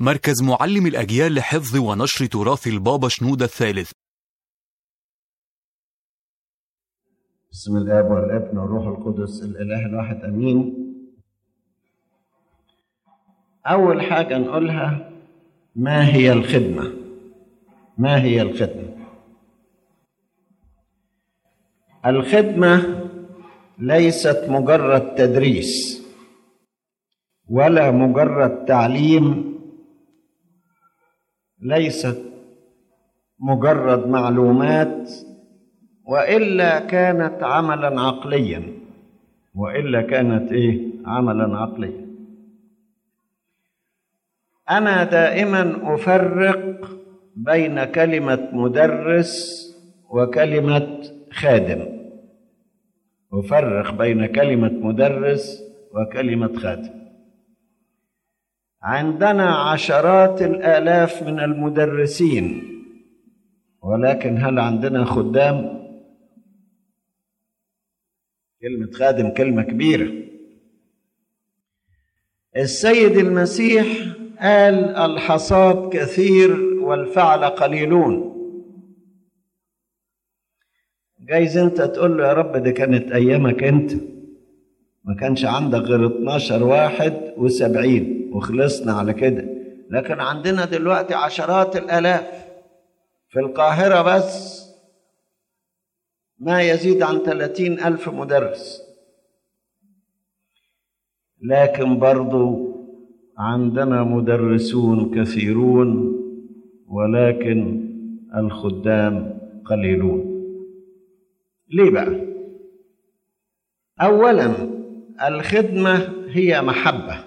مركز معلم الأجيال لحفظ ونشر تراث البابا شنودة الثالث بسم الاب والابن والروح القدس الاله الواحد امين اول حاجه نقولها ما هي الخدمه ما هي الخدمه الخدمه ليست مجرد تدريس ولا مجرد تعليم ليست مجرد معلومات والا كانت عملا عقليا والا كانت ايه عملا عقليا انا دائما افرق بين كلمه مدرس وكلمه خادم افرق بين كلمه مدرس وكلمه خادم عندنا عشرات الالاف من المدرسين ولكن هل عندنا خدام كلمة خادم كلمة كبيرة السيد المسيح قال الحصاد كثير والفعل قليلون جايز انت تقول له يا رب دي كانت ايامك انت ما كانش عندك غير 12 واحد وسبعين وخلصنا على كده لكن عندنا دلوقتي عشرات الالاف في القاهرة بس ما يزيد عن ثلاثين ألف مدرس لكن برضو عندنا مدرسون كثيرون ولكن الخدام قليلون ليه بقى اولا الخدمه هي محبه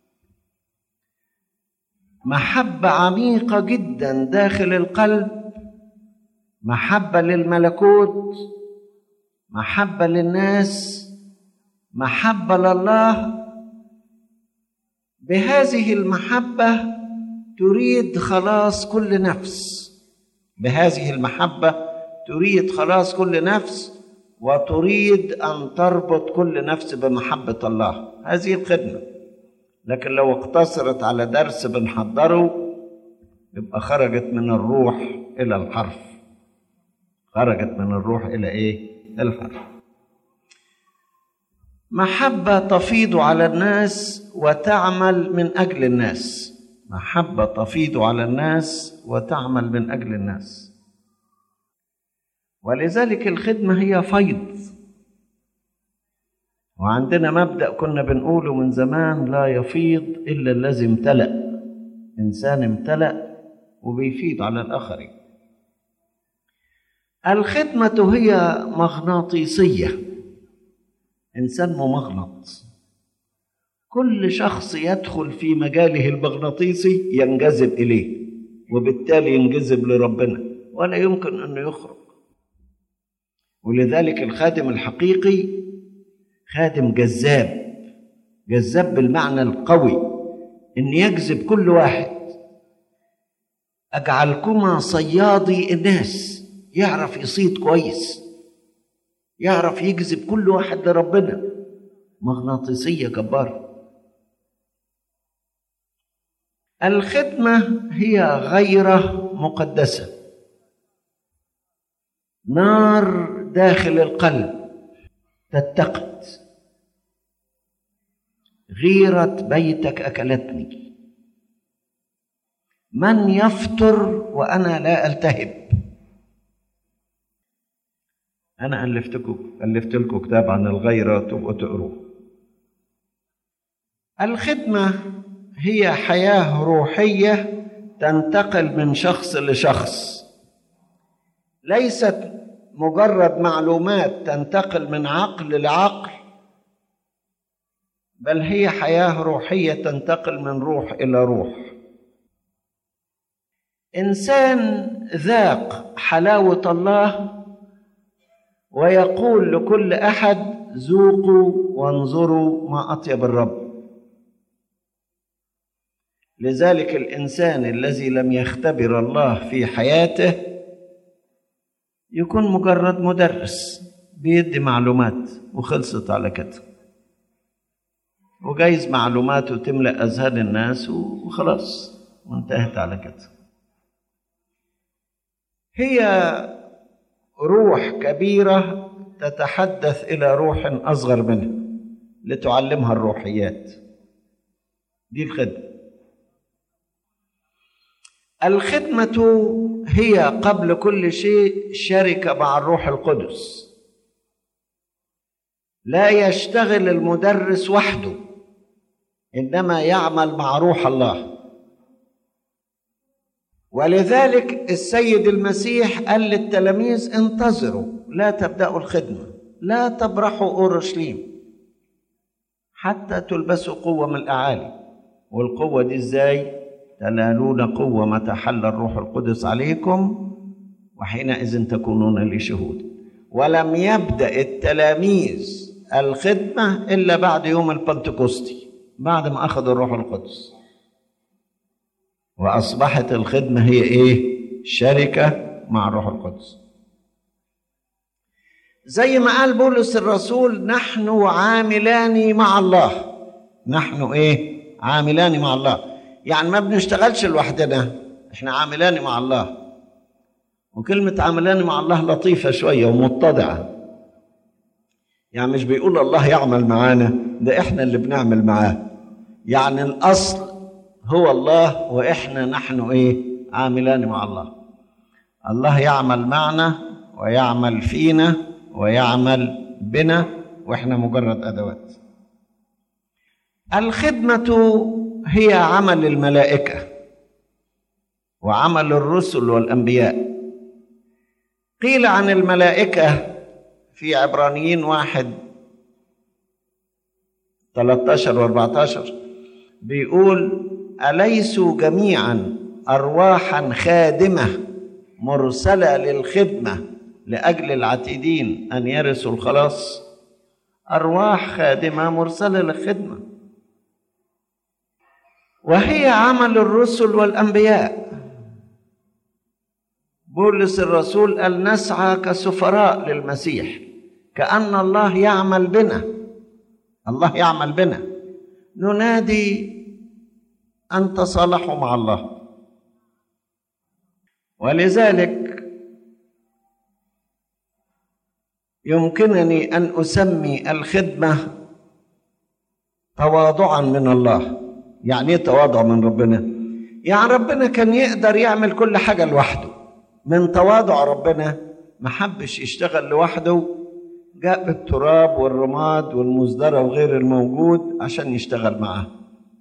محبه عميقه جدا داخل القلب محبه للملكوت محبه للناس محبه لله بهذه المحبه تريد خلاص كل نفس بهذه المحبه تريد خلاص كل نفس وتريد ان تربط كل نفس بمحبه الله هذه الخدمه لكن لو اقتصرت على درس بنحضره يبقى خرجت من الروح الى الحرف خرجت من الروح الى ايه الحرف محبه تفيض على الناس وتعمل من اجل الناس محبه تفيض على الناس وتعمل من اجل الناس ولذلك الخدمه هي فيض وعندنا مبدا كنا بنقوله من زمان لا يفيض الا الذي امتلا انسان امتلا وبيفيض على الاخرين الخدمه هي مغناطيسيه انسان ممغنط كل شخص يدخل في مجاله المغناطيسي ينجذب اليه وبالتالي ينجذب لربنا ولا يمكن انه يخرج ولذلك الخادم الحقيقي خادم جذاب جذاب بالمعنى القوي ان يجذب كل واحد اجعلكما صيادي الناس يعرف يصيد كويس يعرف يجذب كل واحد لربنا مغناطيسيه جباره الخدمه هي غيره مقدسه نار داخل القلب تتقد غيرة بيتك أكلتني من يفطر وأنا لا ألتهب أنا ألفتكم ألفت لكم كتاب عن الغيرة تبقوا تقروه الخدمة هي حياة روحية تنتقل من شخص لشخص ليست مجرد معلومات تنتقل من عقل لعقل بل هي حياه روحيه تنتقل من روح الى روح انسان ذاق حلاوه الله ويقول لكل احد ذوقوا وانظروا ما اطيب الرب لذلك الانسان الذي لم يختبر الله في حياته يكون مجرد مدرس بيدي معلومات وخلصت على كده وجايز معلوماته تملأ أذهان الناس وخلاص وانتهت على كده هي روح كبيرة تتحدث إلى روح أصغر منها لتعلمها الروحيات دي الخدمة الخدمة هي قبل كل شيء شركة مع الروح القدس لا يشتغل المدرس وحده إنما يعمل مع روح الله ولذلك السيد المسيح قال للتلاميذ انتظروا لا تبدأوا الخدمة لا تبرحوا أورشليم حتى تلبسوا قوة من الأعالي والقوة دي ازاي؟ تنالون قوة متى حل الروح القدس عليكم وحينئذ تكونون لي شهود ولم يبدأ التلاميذ الخدمة إلا بعد يوم البنتكوستي بعد ما أخذوا الروح القدس وأصبحت الخدمة هي إيه؟ شركة مع الروح القدس زي ما قال بولس الرسول نحن عاملان مع الله نحن ايه عاملان مع الله يعني ما بنشتغلش لوحدنا احنا عاملان مع الله وكلمة عاملان مع الله لطيفة شوية ومتضعة يعني مش بيقول الله يعمل معانا ده احنا اللي بنعمل معاه يعني الاصل هو الله واحنا نحن ايه عاملان مع الله الله يعمل معنا ويعمل فينا ويعمل بنا واحنا مجرد ادوات الخدمه هي عمل الملائكه وعمل الرسل والانبياء قيل عن الملائكه في عبرانيين واحد 13 و 14 بيقول أليسوا جميعا أرواحا خادمة مرسلة للخدمة لأجل العتيدين أن يرثوا الخلاص أرواح خادمة مرسلة للخدمة وهي عمل الرسل والأنبياء بولس الرسول قال نسعى كسفراء للمسيح كأن الله يعمل بنا الله يعمل بنا ننادي أن تصالحوا مع الله ولذلك يمكنني أن أسمي الخدمة تواضعا من الله يعني ايه تواضع من ربنا يعني ربنا كان يقدر يعمل كل حاجة لوحده من تواضع ربنا ما حبش يشتغل لوحده جاء بالتراب والرماد والمزدرة وغير الموجود عشان يشتغل معاه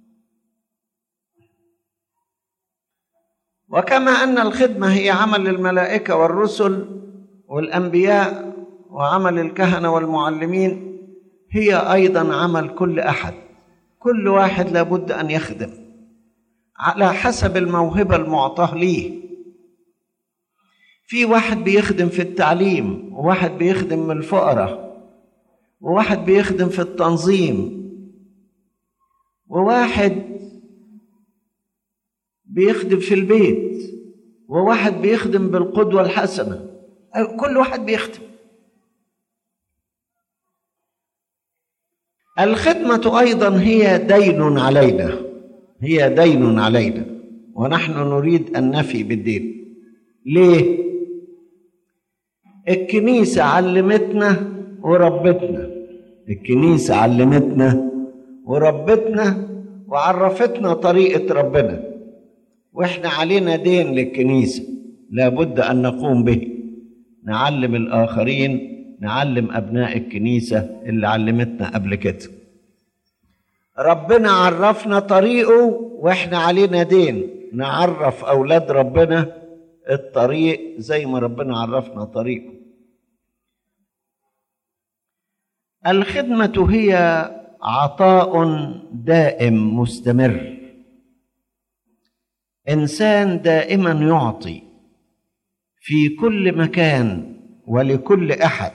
وكما أن الخدمة هي عمل الملائكة والرسل والأنبياء وعمل الكهنة والمعلمين هي أيضا عمل كل أحد كل واحد لابد أن يخدم على حسب الموهبة المعطاة ليه في واحد بيخدم في التعليم وواحد بيخدم من الفقراء وواحد بيخدم في التنظيم وواحد بيخدم في البيت وواحد بيخدم بالقدوة الحسنة كل واحد بيخدم الخدمة أيضا هي دين علينا هي دين علينا ونحن نريد أن نفي بالدين ليه؟ الكنيسة علمتنا وربتنا الكنيسة علمتنا وربتنا وعرفتنا طريقة ربنا واحنا علينا دين للكنيسة لابد أن نقوم به نعلم الآخرين نعلم أبناء الكنيسة اللي علمتنا قبل كده ربنا عرفنا طريقه واحنا علينا دين نعرف أولاد ربنا الطريق زي ما ربنا عرفنا طريقه الخدمة هي عطاء دائم مستمر إنسان دائما يعطي في كل مكان ولكل أحد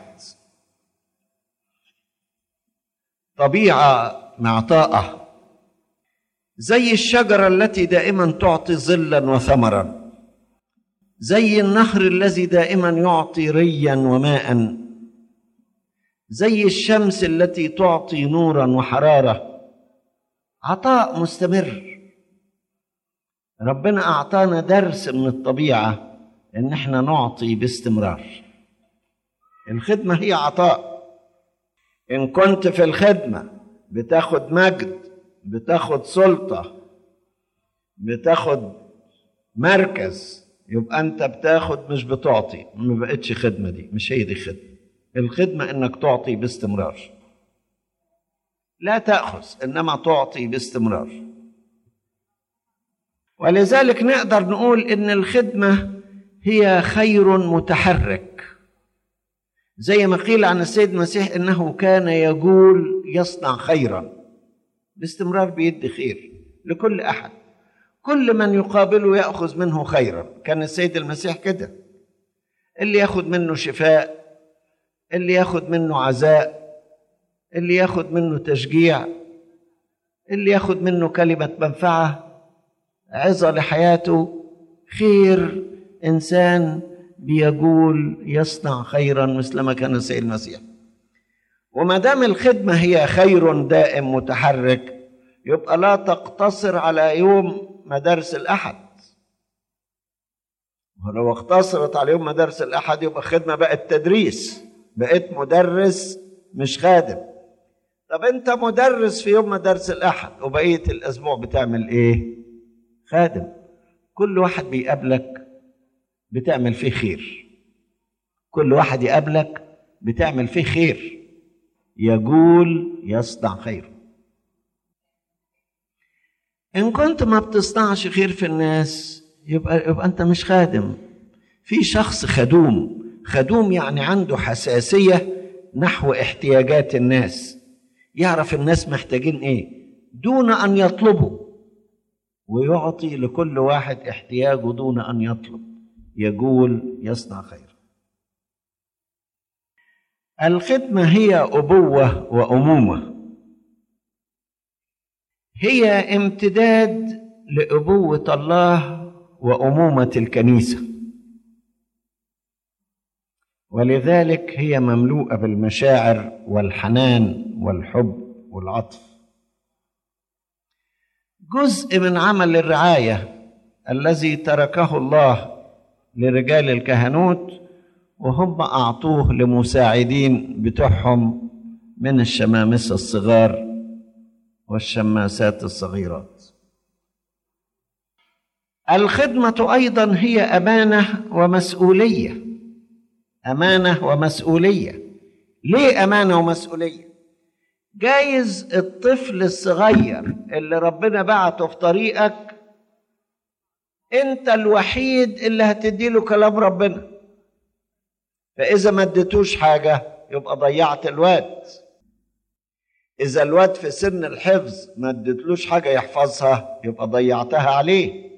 طبيعة معطاءة زي الشجرة التي دائما تعطي ظلا وثمرا زي النهر الذي دائما يعطي ريا وماء زي الشمس التي تعطي نورا وحراره عطاء مستمر ربنا اعطانا درس من الطبيعه ان احنا نعطي باستمرار الخدمه هي عطاء ان كنت في الخدمه بتاخد مجد بتاخد سلطه بتاخد مركز يبقى انت بتاخد مش بتعطي ما بقتش خدمه دي مش هي دي خدمه الخدمه انك تعطي باستمرار لا تاخذ انما تعطي باستمرار ولذلك نقدر نقول ان الخدمه هي خير متحرك زي ما قيل عن السيد المسيح انه كان يقول يصنع خيرا باستمرار بيدي خير لكل احد كل من يقابله ياخذ منه خيرا كان السيد المسيح كده اللي ياخذ منه شفاء اللي ياخذ منه عزاء اللي ياخذ منه تشجيع اللي ياخذ منه كلمه منفعه عظه لحياته خير انسان بيقول يصنع خيرا مثل ما كان السيد المسيح وما دام الخدمه هي خير دائم متحرك يبقى لا تقتصر على يوم مدارس الاحد ولو اقتصرت على يوم مدارس الاحد يبقى خدمه بقت تدريس بقيت مدرس مش خادم طب انت مدرس في يوم مدارس الاحد وبقيه الاسبوع بتعمل ايه خادم كل واحد بيقابلك بتعمل فيه خير كل واحد يقابلك بتعمل فيه خير يقول يصنع خير ان كنت ما بتصنعش خير في الناس يبقى يبقى انت مش خادم في شخص خدوم خدوم يعني عنده حساسيه نحو احتياجات الناس يعرف الناس محتاجين ايه دون ان يطلبوا ويعطي لكل واحد احتياجه دون ان يطلب يقول يصنع خير الخدمه هي ابوه وامومه هي امتداد لابوه الله وامومه الكنيسه ولذلك هي مملوءه بالمشاعر والحنان والحب والعطف جزء من عمل الرعايه الذي تركه الله لرجال الكهنوت وهم اعطوه لمساعدين بتوعهم من الشمامسه الصغار والشماسات الصغيرات الخدمه ايضا هي امانه ومسؤوليه امانه ومسؤوليه ليه امانه ومسؤوليه جايز الطفل الصغير اللي ربنا بعته في طريقك انت الوحيد اللي هتديله كلام ربنا فاذا ما اديتوش حاجه يبقى ضيعت الواد اذا الواد في سن الحفظ ما اديتلوش حاجه يحفظها يبقى ضيعتها عليه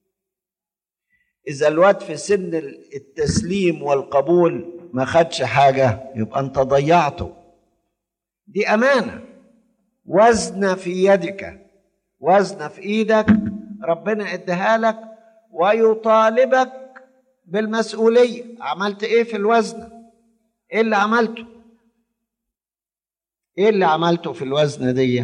اذا الواد في سن التسليم والقبول ما خدش حاجه يبقى انت ضيعته دي امانه وزن في يدك وزن في ايدك ربنا اداها لك ويطالبك بالمسؤوليه عملت ايه في الوزن ايه اللي عملته ايه اللي عملته في الوزن دي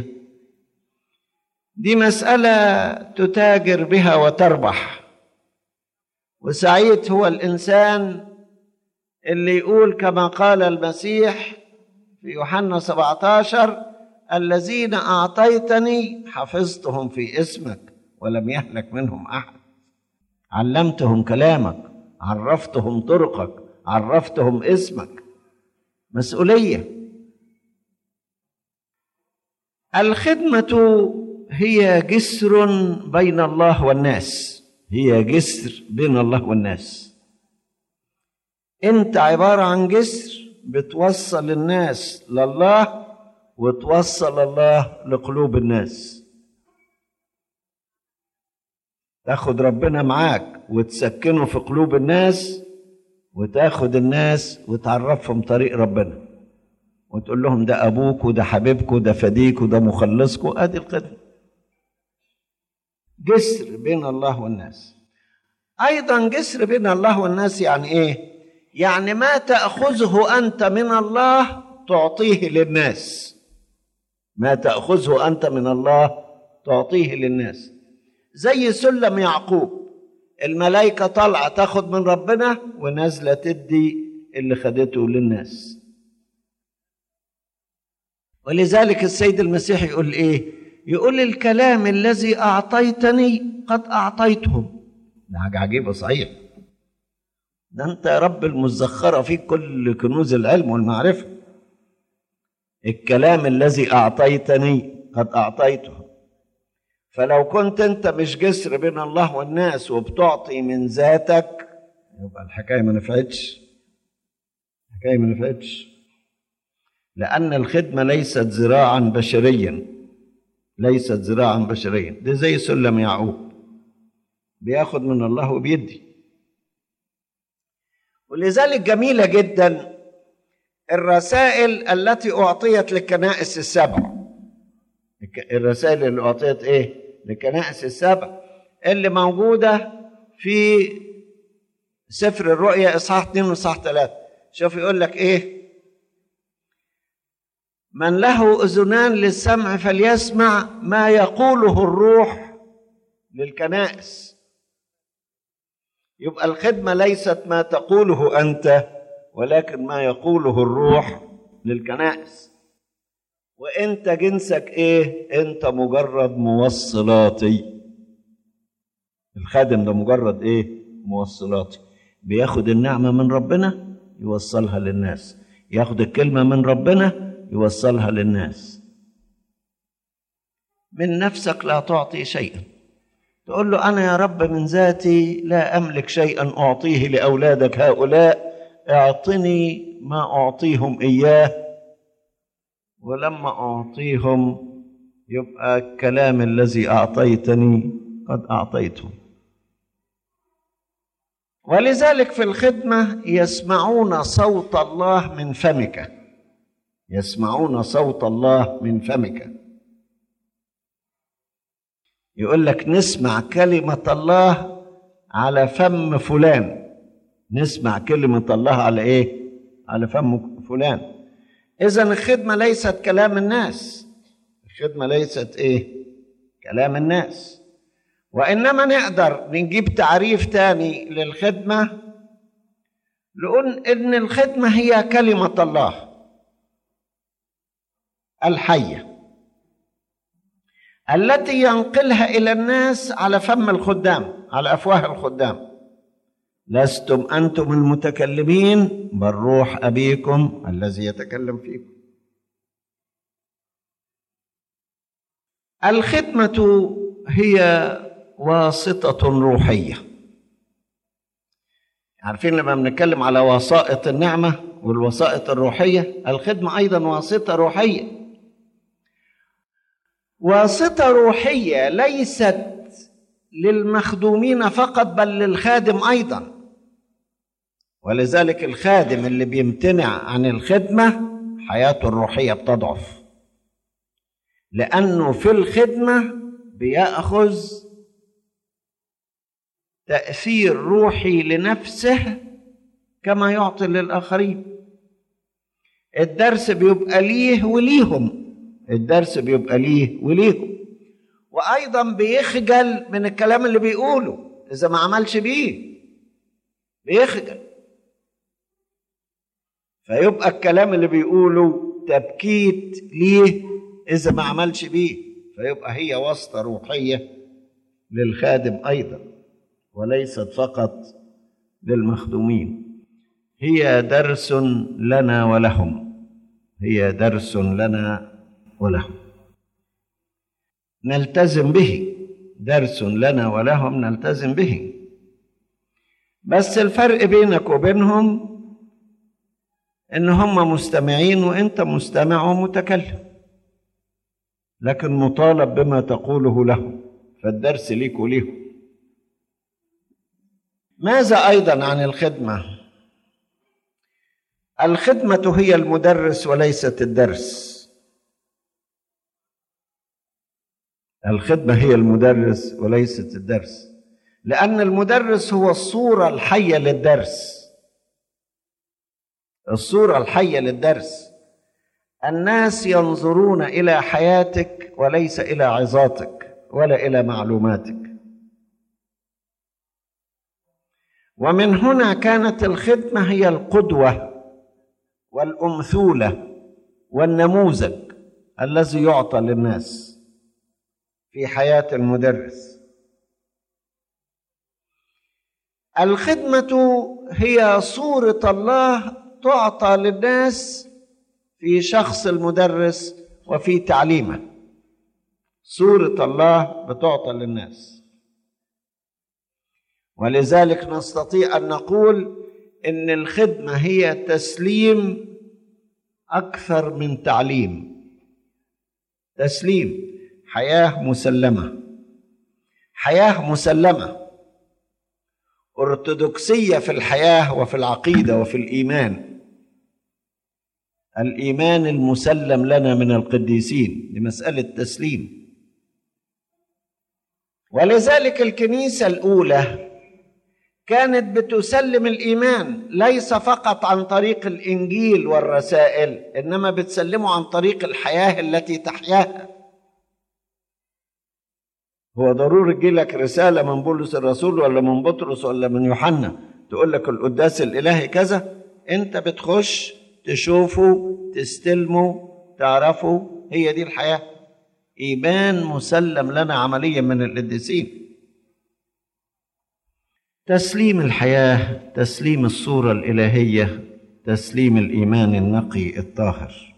دي مساله تتاجر بها وتربح وسعيد هو الانسان اللي يقول كما قال المسيح في يوحنا 17 الذين اعطيتني حفظتهم في اسمك ولم يهلك منهم احد علمتهم كلامك عرفتهم طرقك عرفتهم اسمك مسؤوليه الخدمه هي جسر بين الله والناس هي جسر بين الله والناس انت عباره عن جسر بتوصل الناس لله وتوصل الله لقلوب الناس تاخد ربنا معاك وتسكنه في قلوب الناس وتاخد الناس وتعرفهم طريق ربنا وتقول لهم ده ابوك وده حبيبك وده فديك وده مخلصك ادي الخدمه جسر بين الله والناس ايضا جسر بين الله والناس يعني ايه يعني ما تاخذه انت من الله تعطيه للناس ما تاخذه انت من الله تعطيه للناس زي سلم يعقوب الملائكة طالعة تاخد من ربنا ونازلة تدي اللي خدته للناس ولذلك السيد المسيح يقول ايه يقول الكلام الذي اعطيتني قد اعطيتهم ده حاجه عجيبه صحيح ده انت يا رب المزخره فيك كل كنوز العلم والمعرفه الكلام الذي اعطيتني قد اعطيته فلو كنت انت مش جسر بين الله والناس وبتعطي من ذاتك يبقى الحكايه ما نفعتش الحكايه ما نفعتش لان الخدمه ليست زراعا بشريا ليست زراعا بشريا دي زي سلم يعقوب بياخد من الله وبيدي ولذلك جميله جدا الرسائل التي اعطيت للكنائس السبع الرسائل اللي اعطيت ايه للكنائس السبع اللي موجوده في سفر الرؤيا اصحاح 2 واصحاح 3 شوف يقول لك ايه من له اذنان للسمع فليسمع ما يقوله الروح للكنائس يبقى الخدمه ليست ما تقوله انت ولكن ما يقوله الروح للكنائس وانت جنسك ايه انت مجرد موصلاتي الخادم ده مجرد ايه موصلاتي بياخد النعمه من ربنا يوصلها للناس ياخد الكلمه من ربنا يوصلها للناس من نفسك لا تعطي شيئا تقول له انا يا رب من ذاتي لا املك شيئا اعطيه لاولادك هؤلاء اعطني ما اعطيهم اياه ولما اعطيهم يبقى الكلام الذي اعطيتني قد اعطيته ولذلك في الخدمه يسمعون صوت الله من فمك يسمعون صوت الله من فمك يقول لك نسمع كلمه الله على فم فلان نسمع كلمه الله على ايه على فم فلان اذا الخدمه ليست كلام الناس الخدمه ليست ايه كلام الناس وانما نقدر نجيب تعريف تاني للخدمه نقول ان الخدمه هي كلمه الله الحيه التي ينقلها الى الناس على فم الخدام على افواه الخدام لستم انتم المتكلمين بل روح ابيكم الذي يتكلم فيكم الخدمه هي واسطه روحيه عارفين لما بنتكلم على وسائط النعمه والوسائط الروحيه الخدمه ايضا واسطه روحيه واسطه روحيه ليست للمخدومين فقط بل للخادم ايضا ولذلك الخادم اللي بيمتنع عن الخدمه حياته الروحيه بتضعف لانه في الخدمه بياخذ تاثير روحي لنفسه كما يعطي للاخرين الدرس بيبقى ليه وليهم الدرس بيبقى ليه وليهم وايضا بيخجل من الكلام اللي بيقوله اذا ما عملش بيه بيخجل فيبقى الكلام اللي بيقوله تبكيت ليه اذا ما عملش بيه فيبقى هي واسطه روحيه للخادم ايضا وليست فقط للمخدومين هي درس لنا ولهم هي درس لنا ولهم نلتزم به درس لنا ولهم نلتزم به بس الفرق بينك وبينهم ان هم مستمعين وانت مستمع ومتكلم لكن مطالب بما تقوله له فالدرس ليك وليهم ماذا ايضا عن الخدمه الخدمه هي المدرس وليست الدرس الخدمه هي المدرس وليست الدرس لان المدرس هو الصوره الحيه للدرس الصوره الحيه للدرس الناس ينظرون الى حياتك وليس الى عظاتك ولا الى معلوماتك ومن هنا كانت الخدمه هي القدوه والامثوله والنموذج الذي يعطى للناس في حياه المدرس الخدمه هي صوره الله تعطى للناس في شخص المدرس وفي تعليمه صوره الله بتعطى للناس ولذلك نستطيع ان نقول ان الخدمه هي تسليم اكثر من تعليم تسليم حياه مسلمه حياه مسلمه ارثوذكسيه في الحياه وفي العقيده وفي الايمان الايمان المسلم لنا من القديسين لمساله تسليم ولذلك الكنيسه الاولى كانت بتسلم الايمان ليس فقط عن طريق الانجيل والرسائل انما بتسلمه عن طريق الحياه التي تحياها هو ضروري تجي لك رساله من بولس الرسول ولا من بطرس ولا من يوحنا تقول لك القداس الالهي كذا انت بتخش تشوفه تستلمه تعرفه هي دي الحياه ايمان مسلم لنا عمليا من القديسين تسليم الحياه تسليم الصوره الالهيه تسليم الايمان النقي الطاهر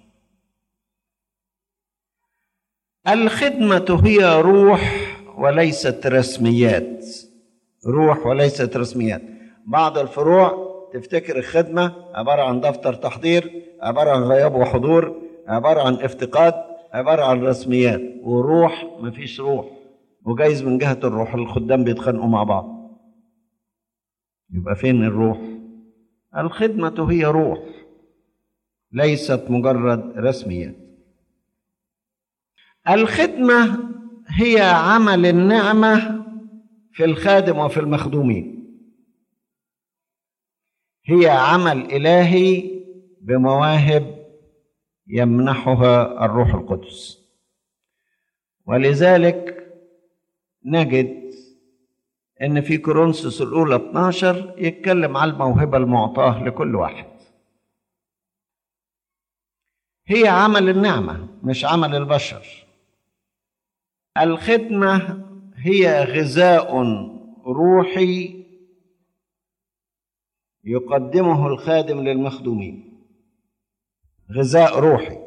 الخدمه هي روح وليست رسميات روح وليست رسميات بعض الفروع تفتكر الخدمه عباره عن دفتر تحضير عباره عن غياب وحضور عباره عن افتقاد عباره عن رسميات وروح مفيش روح وجايز من جهه الروح الخدام بيتخانقوا مع بعض يبقى فين الروح الخدمه هي روح ليست مجرد رسميات الخدمه هي عمل النعمه في الخادم وفي المخدومين هي عمل الهي بمواهب يمنحها الروح القدس ولذلك نجد ان في كورنثوس الاولى 12 يتكلم على الموهبه المعطاه لكل واحد هي عمل النعمه مش عمل البشر الخدمه هي غذاء روحي يقدمه الخادم للمخدومين غذاء روحي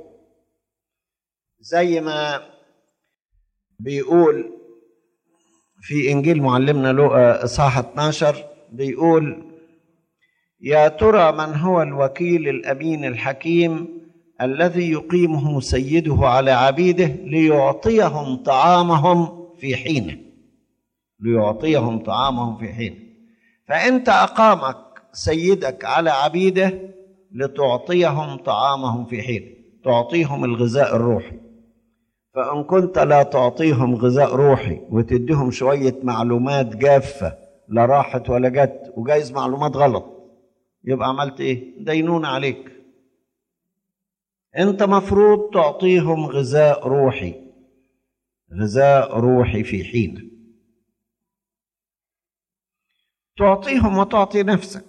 زي ما بيقول في انجيل معلمنا لوقا اصحاح 12 بيقول يا ترى من هو الوكيل الامين الحكيم الذي يقيمه سيده على عبيده ليعطيهم طعامهم في حينه ليعطيهم طعامهم في حينه فانت اقامك سيدك على عبيده لتعطيهم طعامهم في حينه تعطيهم الغذاء الروحي فإن كنت لا تعطيهم غذاء روحي وتديهم شوية معلومات جافة لا راحت ولا جت وجايز معلومات غلط يبقى عملت ايه؟ دينونة عليك انت مفروض تعطيهم غذاء روحي غذاء روحي في حين تعطيهم وتعطي نفسك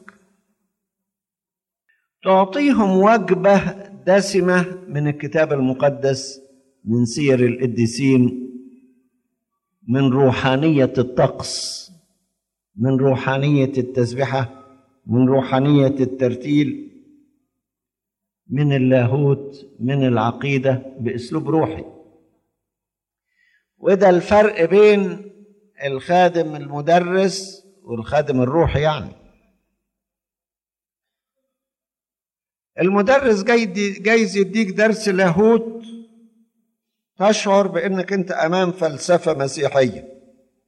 تعطيهم وجبة دسمة من الكتاب المقدس من سير القديسين من روحانية الطقس من روحانية التسبحة من روحانية الترتيل من اللاهوت من العقيدة بأسلوب روحي وده الفرق بين الخادم المدرس والخادم الروحي يعني المدرس جايز يديك درس لاهوت تشعر بانك انت امام فلسفه مسيحيه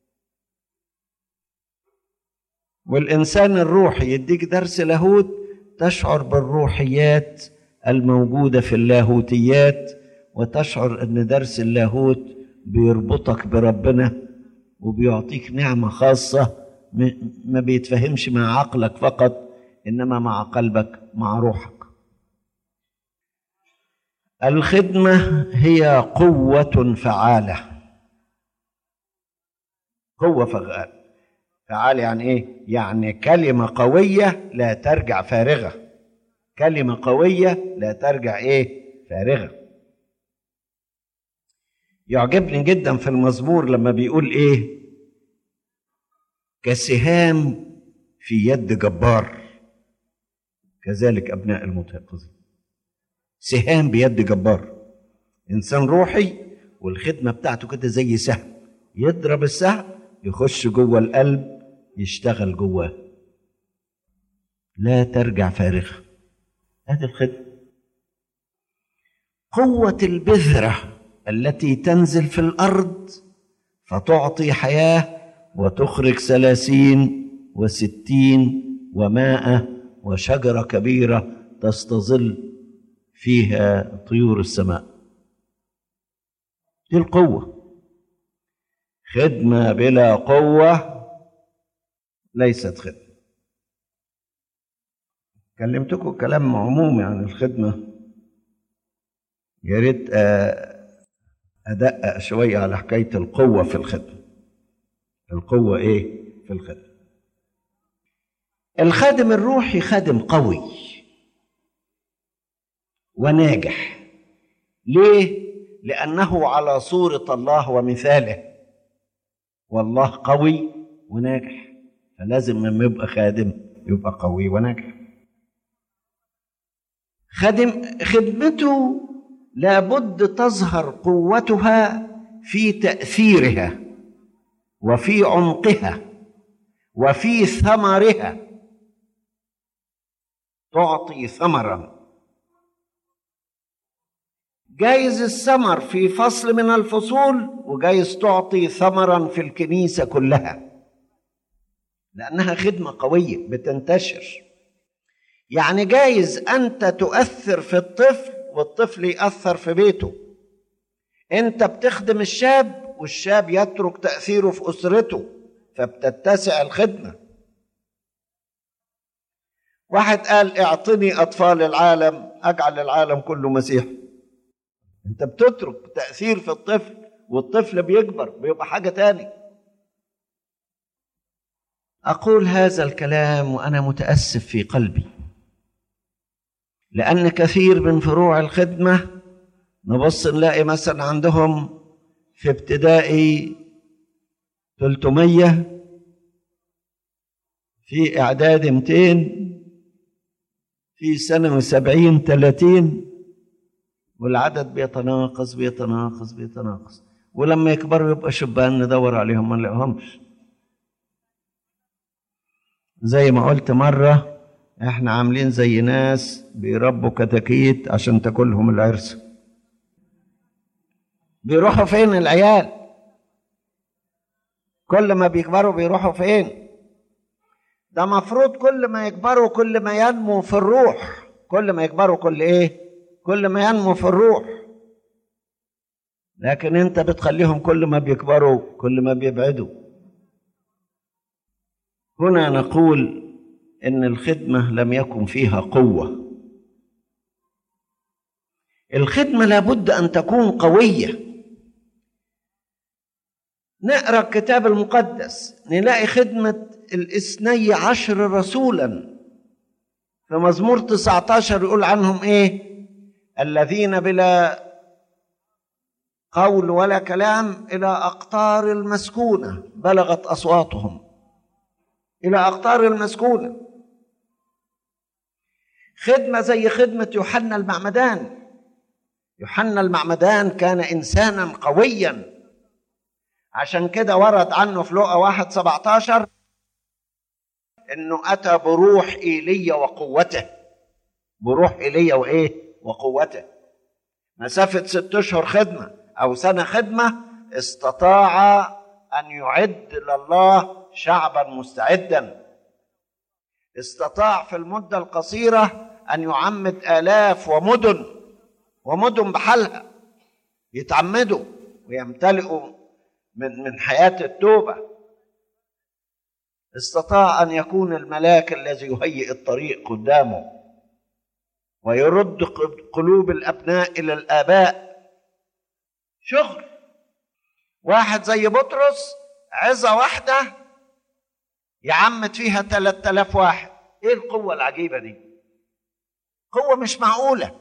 والانسان الروحي يديك درس لاهوت تشعر بالروحيات الموجوده في اللاهوتيات وتشعر ان درس اللاهوت بيربطك بربنا وبيعطيك نعمه خاصه ما بيتفهمش مع عقلك فقط انما مع قلبك مع روحك الخدمه هي قوه فعاله قوه فعاله فعال يعني ايه يعني كلمه قويه لا ترجع فارغه كلمه قويه لا ترجع ايه فارغه يعجبني جدا في المزمور لما بيقول ايه كسهام في يد جبار كذلك ابناء المتيقظين سهام بيد جبار انسان روحي والخدمه بتاعته كده زي سهم يضرب السهم يخش جوه القلب يشتغل جواه لا ترجع فارغه هذه الخدمه قوه البذره التي تنزل في الارض فتعطي حياه وتخرج ثلاثين وستين ومائة وشجرة كبيرة تستظل فيها طيور السماء دي القوة خدمة بلا قوة ليست خدمة كلمتكم كلام عمومي عن الخدمة يا ريت أدقق شوية على حكاية القوة في الخدمة القوة إيه في الخدمة الخادم الروحي خادم قوي وناجح ليه لانه على صوره الله ومثاله والله قوي وناجح فلازم لما يبقى خادم يبقى قوي وناجح خادم خدمته لابد تظهر قوتها في تاثيرها وفي عمقها وفي ثمرها تعطي ثمرا جايز الثمر في فصل من الفصول وجايز تعطي ثمرا في الكنيسه كلها لانها خدمه قويه بتنتشر يعني جايز انت تؤثر في الطفل والطفل ياثر في بيته انت بتخدم الشاب والشاب يترك تاثيره في اسرته فبتتسع الخدمه واحد قال اعطني اطفال العالم اجعل العالم كله مسيحي انت بتترك تاثير في الطفل والطفل بيكبر بيبقى حاجه تاني اقول هذا الكلام وانا متاسف في قلبي لان كثير من فروع الخدمه نبص نلاقي مثلا عندهم في ابتدائي 300 في اعدادي 200 في ثانوي 70 30 والعدد بيتناقص بيتناقص بيتناقص ولما يكبروا يبقى شبان ندور عليهم ما نلاقيهمش زي ما قلت مرة احنا عاملين زي ناس بيربوا كتاكيت عشان تاكلهم العرس بيروحوا فين العيال كل ما بيكبروا بيروحوا فين ده مفروض كل ما يكبروا كل ما ينمو في الروح كل ما يكبروا كل ايه كل ما ينمو في الروح لكن انت بتخليهم كل ما بيكبروا كل ما بيبعدوا هنا نقول ان الخدمه لم يكن فيها قوه الخدمه لابد ان تكون قويه نقرا الكتاب المقدس نلاقي خدمه الاثني عشر رسولا في مزمور 19 يقول عنهم ايه الذين بلا قول ولا كلام الى اقطار المسكونه بلغت اصواتهم الى اقطار المسكونه خدمه زي خدمه يوحنا المعمدان يوحنا المعمدان كان انسانا قويا عشان كده ورد عنه في لقا واحد 17 انه اتى بروح ايليا وقوته بروح ايليا وايه وقوته مسافه ست اشهر خدمه او سنه خدمه استطاع ان يعد لله شعبا مستعدا استطاع في المده القصيره ان يعمد الاف ومدن ومدن بحالها يتعمدوا ويمتلئوا من من حياه التوبه استطاع ان يكون الملاك الذي يهيئ الطريق قدامه ويرد قلوب الابناء الى الاباء شغل واحد زي بطرس عظه واحده يعمد فيها 3000 واحد ايه القوة العجيبة دي قوة مش معقولة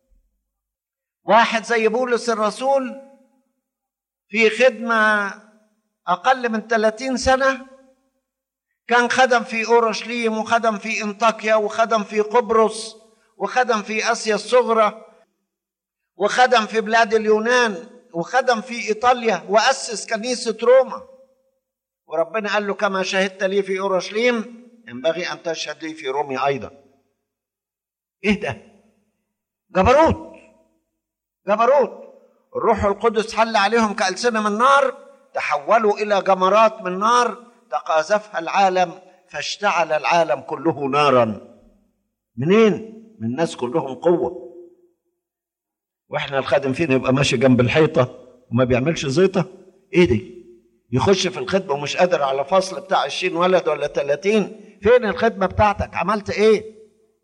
واحد زي بولس الرسول في خدمة أقل من 30 سنة كان خدم في أورشليم وخدم في انطاكيا وخدم في قبرص وخدم في آسيا الصغرى وخدم في بلاد اليونان وخدم في إيطاليا وأسس كنيسة روما وربنا قال له كما شهدت لي في أورشليم ينبغي أن تشهد لي في رومي أيضا إيه ده جبروت جبروت الروح القدس حل عليهم كألسنة من نار تحولوا إلى جمرات من نار تقاذفها العالم فاشتعل العالم كله نارا منين من الناس كلهم قوة واحنا الخادم فينا يبقى ماشي جنب الحيطة وما بيعملش زيطة ايه دي يخش في الخدمة ومش قادر على فصل بتاع 20 ولد ولا 30 فين الخدمة بتاعتك عملت ايه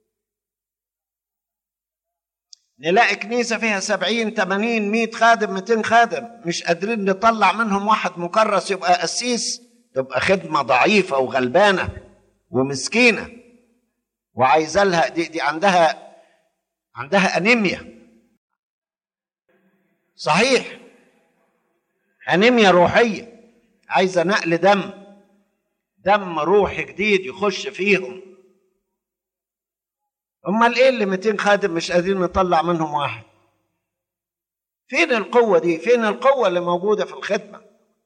نلاقي كنيسة فيها سبعين تمانين مئة خادم مئتين خادم مش قادرين نطلع منهم واحد مكرس يبقى قسيس تبقى خدمة ضعيفة وغلبانة ومسكينة وعايزة لها دي, دي عندها عندها أنيميا صحيح أنيميا روحية عايزة نقل دم دم روحي جديد يخش فيهم امال ايه اللي 200 خادم مش قادرين نطلع منهم واحد فين القوة دي فين القوة اللي موجودة في الخدمة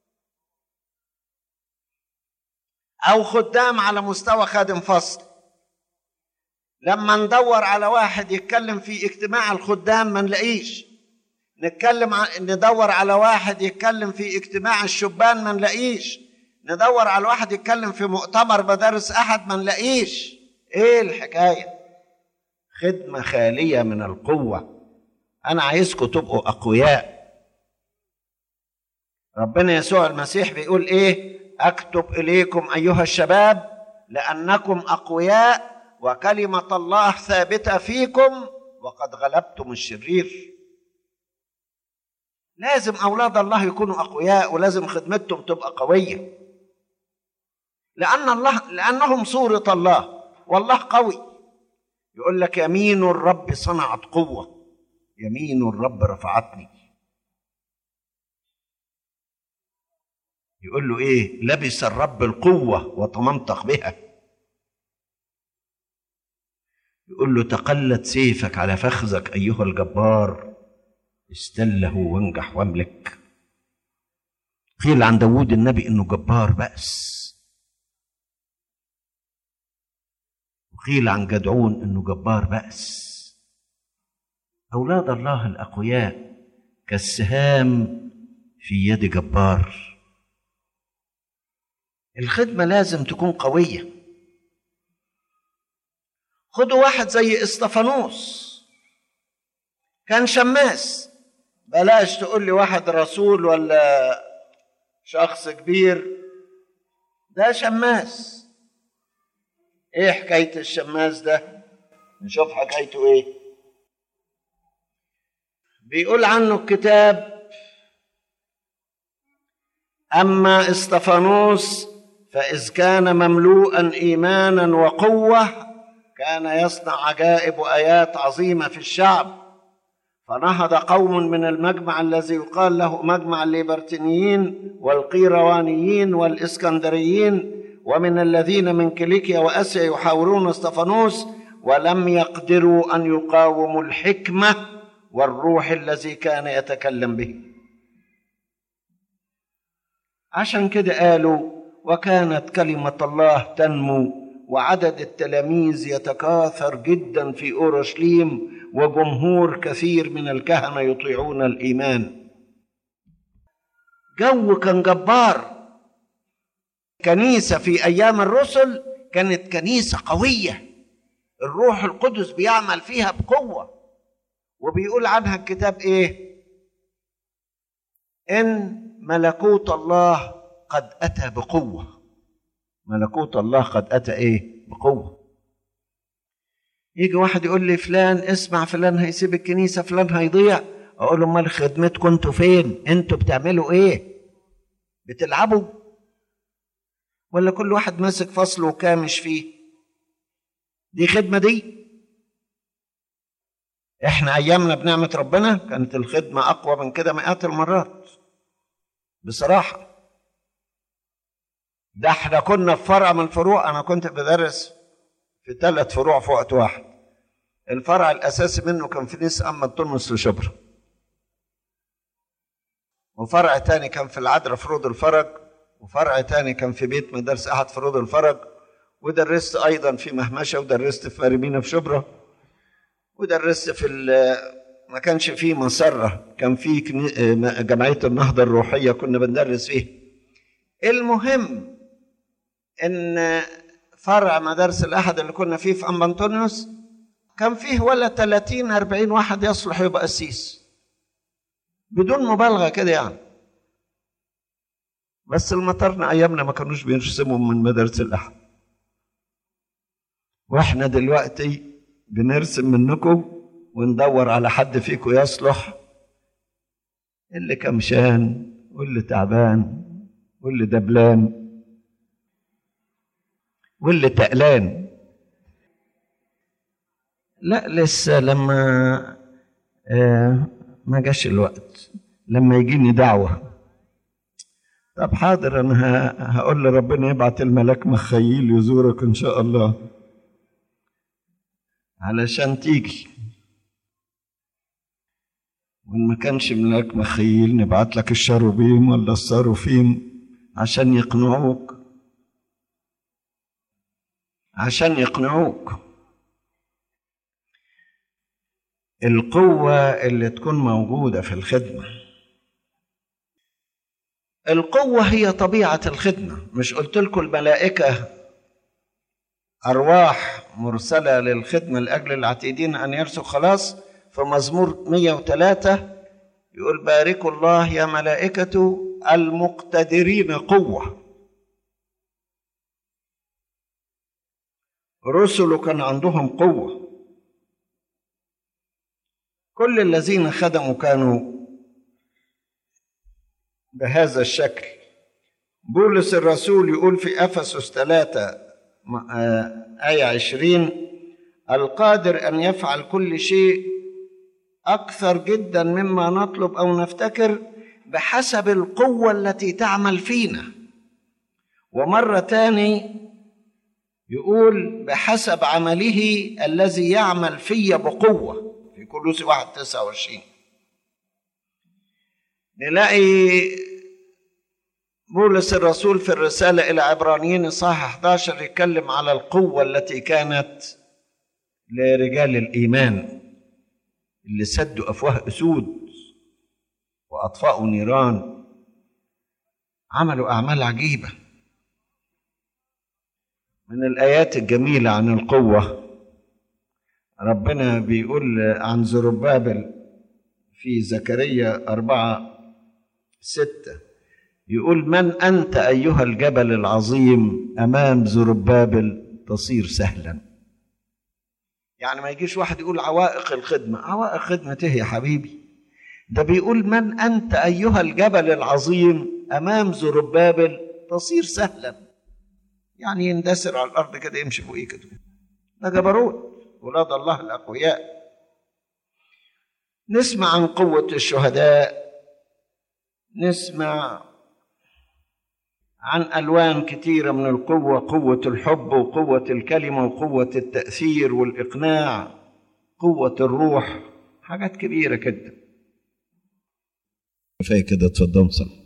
او خدام على مستوى خادم فصل لما ندور على واحد يتكلم في اجتماع الخدام ما نلاقيش نتكلم ع... ندور على واحد يتكلم في اجتماع الشبان ما نلاقيش ندور على واحد يتكلم في مؤتمر مدارس احد ما نلاقيش ايه الحكايه خدمة خالية من القوة أنا عايزكم تبقوا أقوياء ربنا يسوع المسيح بيقول إيه أكتب إليكم أيها الشباب لأنكم أقوياء وكلمة الله ثابتة فيكم وقد غلبتم الشرير لازم أولاد الله يكونوا أقوياء ولازم خدمتهم تبقى قوية لأن الله لأنهم صورة الله والله قوي يقول لك يمين الرب صنعت قوة يمين الرب رفعتني يقول له ايه لبس الرب القوة وتمنطق بها يقول له تقلت سيفك على فخذك أيها الجبار استله وانجح واملك قيل عن داود النبي انه جبار بأس وقيل عن جدعون انه جبار بأس اولاد الله الاقوياء كالسهام في يد جبار الخدمه لازم تكون قويه خدوا واحد زي استفانوس كان شماس بلاش تقول لي واحد رسول ولا شخص كبير ده شماس ايه حكايه الشماس ده نشوف حكايته ايه بيقول عنه الكتاب اما استفانوس فاذ كان مملوءا ايمانا وقوه كان يصنع عجائب وايات عظيمه في الشعب فنهض قوم من المجمع الذي يقال له مجمع الليبرتينيين والقيروانيين والاسكندريين ومن الذين من كيليكيا واسيا يحاورون استفانوس ولم يقدروا ان يقاوموا الحكمه والروح الذي كان يتكلم به عشان كده قالوا وكانت كلمه الله تنمو وعدد التلاميذ يتكاثر جدا في اورشليم وجمهور كثير من الكهنه يطيعون الايمان جو كان جبار كنيسه في ايام الرسل كانت كنيسه قويه الروح القدس بيعمل فيها بقوه وبيقول عنها الكتاب ايه ان ملكوت الله قد اتى بقوه ملكوت الله قد اتى ايه بقوه يجي واحد يقول لي فلان اسمع فلان هيسيب الكنيسه فلان هيضيع اقول له امال خدمتكم انتوا فين انتوا بتعملوا ايه بتلعبوا ولا كل واحد ماسك فصل وكامش فيه دي خدمة دي احنا ايامنا بنعمة ربنا كانت الخدمة اقوى من كده مئات المرات بصراحة ده احنا كنا في فرع من الفروع انا كنت بدرس في ثلاث فروع في وقت واحد الفرع الاساسي منه كان في نيس اما تونس لشبرا وفرع تاني كان في العذراء فروض الفرج وفرع تاني كان في بيت مدارس احد فروض الفرج ودرست ايضا في مهمشه ودرست في مريمينا في شبرا ودرست في ما كانش فيه مسره كان في جمعيه النهضه الروحيه كنا بندرس فيه المهم ان فرع مدارس الاحد اللي كنا فيه في ام انطونيوس كان فيه ولا 30 40 واحد يصلح يبقى قسيس بدون مبالغه كده يعني بس المطرنا ايامنا ما كانوش بيرسموا من مدارس الاحد واحنا دلوقتي بنرسم منكم وندور على حد فيكم يصلح اللي كمشان واللي تعبان واللي دبلان واللي تقلان لا لسه لما آه ما جاش الوقت لما يجيني دعوة طب حاضر أنا هقول لربنا يبعت الملاك مخيل يزورك إن شاء الله علشان تيجي وإن ما كانش ملاك مخيل نبعت لك الشاروبيم ولا الصاروفيم عشان يقنعوك عشان يقنعوك القوة اللي تكون موجودة في الخدمة القوة هي طبيعة الخدمة مش قلت لكم الملائكة أرواح مرسلة للخدمة لأجل العتيدين أن يرثوا خلاص في مزمور 103 يقول باركوا الله يا ملائكة المقتدرين قوة رسله كان عندهم قوة كل الذين خدموا كانوا بهذا الشكل بولس الرسول يقول في أفسس ثلاثة آية عشرين القادر أن يفعل كل شيء أكثر جدا مما نطلب أو نفتكر بحسب القوة التي تعمل فينا ومرة تاني يقول بحسب عمله الذي يعمل في بقوة في كولوسي واحد تسعة وعشرين نلاقي بولس الرسول في الرسالة إلى عبرانيين إصحاح 11 يتكلم على القوة التي كانت لرجال الإيمان اللي سدوا أفواه أسود وأطفأوا نيران عملوا أعمال عجيبة من الآيات الجميلة عن القوة ربنا بيقول عن زربابل في زكريا أربعة ستة يقول من أنت أيها الجبل العظيم أمام زربابل تصير سهلا يعني ما يجيش واحد يقول عوائق الخدمة عوائق خدمة ايه يا حبيبي ده بيقول من أنت أيها الجبل العظيم أمام زربابل تصير سهلا يعني يندسر على الأرض كده يمشي فوقيه كده ده جبروت ولاد الله الأقوياء نسمع عن قوة الشهداء نسمع عن ألوان كثيرة من القوة قوة الحب وقوة الكلمة وقوة التأثير والإقناع قوة الروح حاجات كبيرة كده كفاية كده اتفضل صلي